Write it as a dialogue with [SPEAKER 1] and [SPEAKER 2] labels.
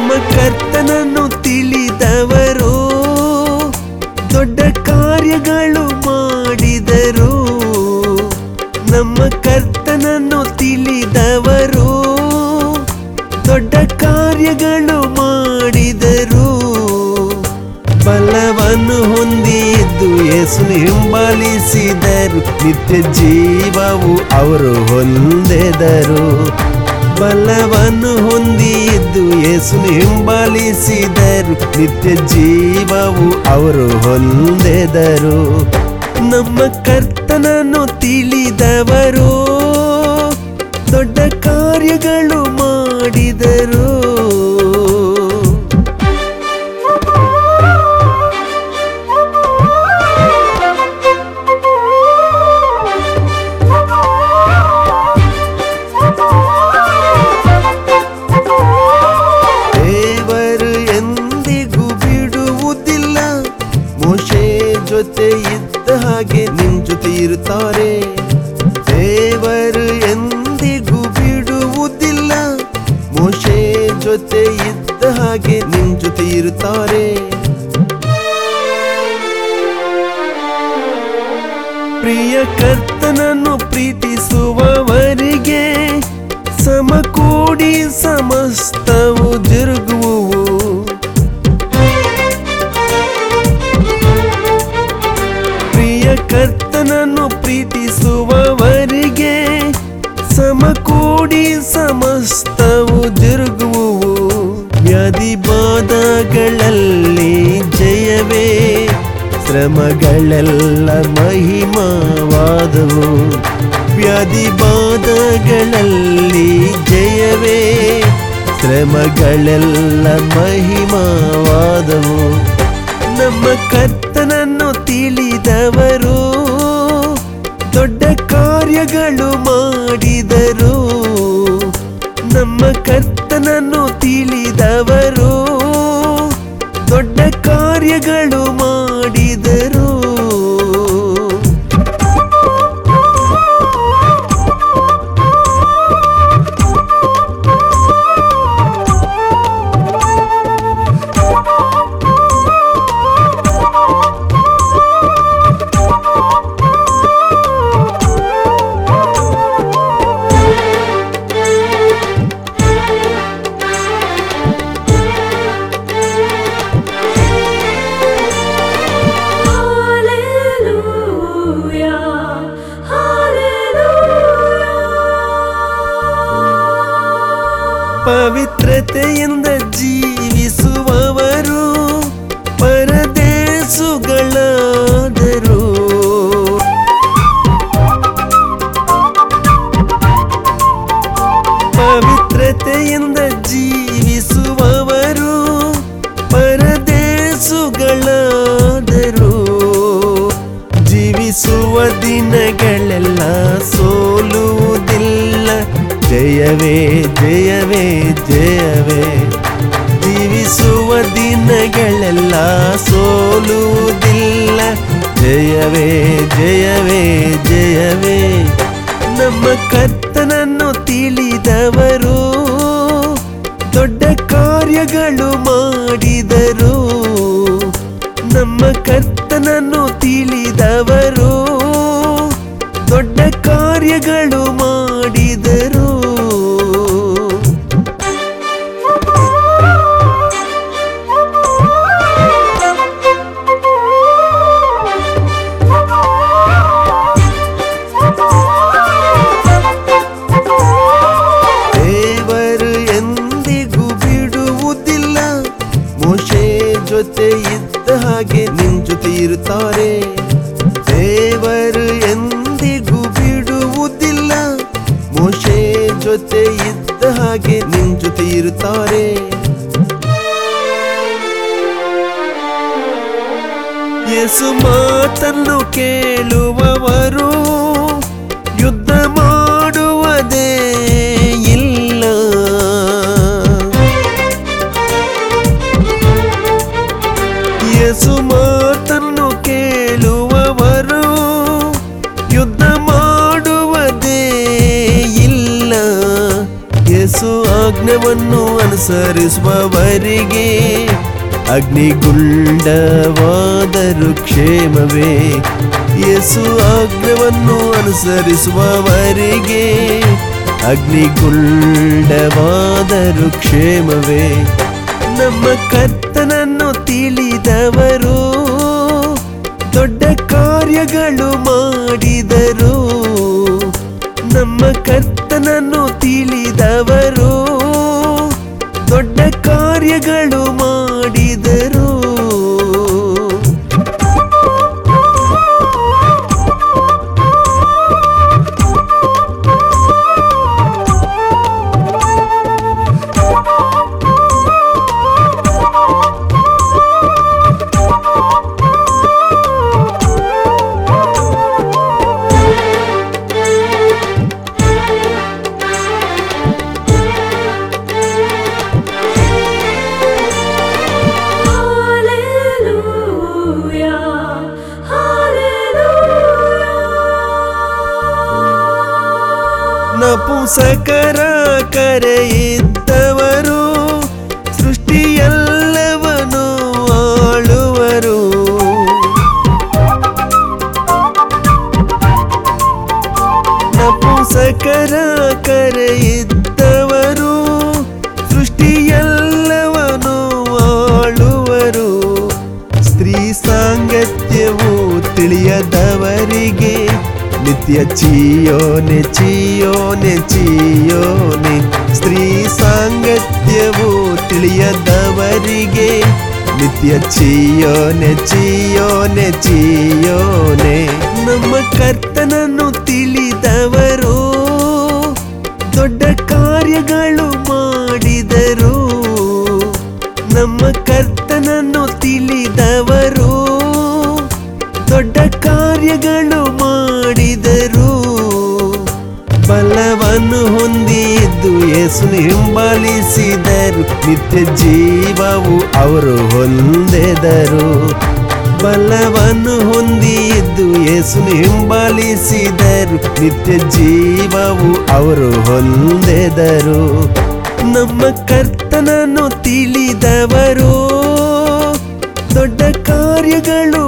[SPEAKER 1] ನಮ್ಮ ಕರ್ತನನ್ನು ತಿಳಿದವರು ದೊಡ್ಡ ಕಾರ್ಯಗಳು ಮಾಡಿದರು ನಮ್ಮ ಕರ್ತನನ್ನು ತಿಳಿದವರು ದೊಡ್ಡ ಕಾರ್ಯಗಳು ಮಾಡಿದರು ಬಲವನ್ನು ಹೊಂದಿದ್ದು ಯೇಸು ಹಿಂಬಾಲಿಸಿದರು ನಿತ್ಯ ಜೀವವು ಅವರು ಹೊಂದೆದರು ಬಲವನ್ನು ಹೊಂದಿದ್ದು ಯೇಸು ಹಿಂಬಾಲಿಸಿದರು ನಿತ್ಯ ಜೀವವು ಅವರು ಹೊಂದೆದರು ನಮ್ಮ ಕರ್ತನನ್ನು ತಿಳಿದವರು ದೊಡ್ಡ ಕಾರ್ಯಗಳು ಮಾಡಿದರು ದೇವರು ಎಂದಿಗೂ ಬಿಡುವುದಿಲ್ಲ ಮೋಶೆ ಜೊತೆ ಇದ್ದ ಹಾಗೆ ನಿಮ್ ಜೊತೆ ಇರುತ್ತಾರೆ ದೇವರು ಎಂದಿಗೂ ಬಿಡುವುದಿಲ್ಲ ಮೋಶೆ ಜೊತೆ ಇದ್ದ ಹಾಗೆ ನಿಮ್ ಜೊತೆ ಇರುತ್ತಾರೆ ಪ್ರಿಯ ಕರ್ತನನ್ನು ಪ್ರೀತಿಸುವವರಿಗೆ ಸಮಕೂಡಿ ಸಮಸ್ತವು ಜರುಗುವುವು ಪ್ರಿಯ ಕರ್ತನನ್ನು ಪ್ರೀತಿಸುವವರಿಗೆ ಸಮಕೂಡಿ ಸಮಸ್ತವು ಜರುಗುವುವು ವ್ಯಾಧಿ ಬಾಧಗಳಲ್ಲಿ ಜಯವೇ ಶ್ರಮಗಳೆಲ್ಲ ಮಹಿಮವಾದವು ವ್ಯಾಧಿ ಬಾಧಗಳಲ್ಲಿ ಜಯವೇ ಶ್ರಮಗಳೆಲ್ಲ ಮಹಿಮವಾದವು ನಮ್ಮ ಕರ್ತನನ್ನು ತಿಳಿದವರು ದೊಡ್ಡ ಕಾರ್ಯಗಳು ಮಾಡಿದರು ನಮ್ಮ ಕರ್ತನನ್ನು ತಿಳಿದವರು ದೊಡ್ಡ ಕಾರ್ಯಗಳು ಮಾಡಿದರು
[SPEAKER 2] Hallelujah, Hallelujah.
[SPEAKER 1] ಪವಿತ್ರತೆಯಿಂದ ಜೀವಿಸುವವರು ಪರದೇಸುಗಳಾದರು ಪವಿತ್ರತೆಯಿಂದ ಜೀವಿಸುವವರು ಪರದೇಸುಗಳಾದರು ಜೀವಿಸುವ ದಿನಗಳೆಲ್ಲ ಸೋಲುವುದಿಲ್ಲ ಜಯವೇ ಜಯವೇ ಜಯವೇ ಜೀವಿಸುವ ದಿನಗಳೆಲ್ಲ ಸೋಲುವುದಿಲ್ಲ ಜಯವೇ ಜಯವೇ ಜಯವೇ ನಮ್ಮ ಕರ್ತನನ್ನು ತಿಳಿದವರು ದೊಡ್ಡ ಕಾರ್ಯಗಳು ಮಾಡಿದರು ನಮ್ಮ ಕರ್ತನನ್ನು ತಿಳಿದವರು ದೊಡ್ಡ ಕಾರ್ಯಗಳು ಮಾಡಿದರು ದೇವರು ಎಂದಿಗೂ ಬಿಡುವುದಿಲ್ಲ ಮೋಶೆ ಜೊತೆ ಇದ್ದ ಹಾಗೆ ನಿಮ್ ಜೊತೆ ಇರುತ್ತಾರೆ ದೇವರು ಎಂದಿಗೂ ಬಿಡುವುದಿಲ್ಲ ಮೋಶೆ ಜೊತೆ ಇದ್ದ ಹಾಗೆ ನಿಮ್ ಜೊತೆ ಇರುತ್ತಾರೆ ಯೇಸು ಮಾತನ್ನು ಕೇಳುವವರು ಯುದ್ಧ ಮಾಡುವುದೇ ಇಲ್ಲ ಯೇಸು ಮಾತನ್ನು ಕೇಳುವವರು ಯುದ್ಧ ಮಾಡುವುದೇ ಇಲ್ಲ ಯೇಸು ಆಜ್ಞವನ್ನು ಅನುಸರಿಸುವವರಿಗೆ ಅಗ್ನಿಗುಂಡವಾದರೂ ಕ್ಷೇಮವೇ ಯೇಸು ಆಜ್ಞವನ್ನು ಅನುಸರಿಸುವವರಿಗೆ ಅಗ್ನಿಗುಂಡವಾದರೂ ಕ್ಷೇಮವೇ ನಮ್ಮ ಕರ್ತನನ್ನು ತಿಳಿದವರು ದೊಡ್ಡ ಕಾರ್ಯಗಳು ಮಾಡಿದರು ನಮ್ಮ ಕರ್ತನನ್ನು ತಿಳಿದವರು ದೊಡ್ಡ ಕಾರ್ಯಗಳು ಮಾಡಿದರು
[SPEAKER 2] Hallelujah. Hallelujah.
[SPEAKER 1] ನಪುಂಸಕರ ಕರೆಯಿದ್ದವರು ಸೃಷ್ಟಿಯೆಲ್ಲವನು ಆಳುವರು ನಪುಂಸಕರ ಕರೆಯಿದ್ದವರು ಸೃಷ್ಟಿಯೆಲ್ಲವನು ಆಳುವರು ಸ್ತ್ರೀ ಸಾಂಗತ್ಯವು ತಿಳಿಯದವರಿಗೆ ನಿತ್ಯ ಚಿಯೋನೆ ಚಿಯೋನೆ ಚಿಯೋನೆ ಸ್ತ್ರೀ ಸಾಂಗತ್ಯವು ತಿಳಿಯದವರಿಗೆ ನಿತ್ಯ ಚಿಯೋನೆ ಚಿಯೋನೆ ಚಿಯೋನೆ ನಮ್ಮ ಕರ್ತನನ್ನು ತಿಳಿದವರು ದೊಡ್ಡ ಕಾರ್ಯಗಳು ಮಾಡಿದರು ನಮ್ಮ ಕರ್ತನನ್ನು ತಿಳಿದವರು ದೊಡ್ಡ ಕಾರ್ಯಗಳು ಮಾಡಿದರು ಬಲವನ್ನು ಹೊಂದಿದ್ದು ಯೇಸುನು ಹಿಂಬಾಲಿಸಿದರು ನಿತ್ಯ ಜೀವವು ಅವರು ಹೊಂದೆದರು ಬಲವನ್ನು ಹೊಂದಿದ್ದು ಯೇಸುನು ಹಿಂಬಾಲಿಸಿದರು ನಿತ್ಯ ಜೀವವು ಅವರು ಹೊಂದೆದರು ನಮ್ಮ ಕರ್ತನನ್ನು ತಿಳಿದವರು ದೊಡ್ಡ ಕಾರ್ಯಗಳು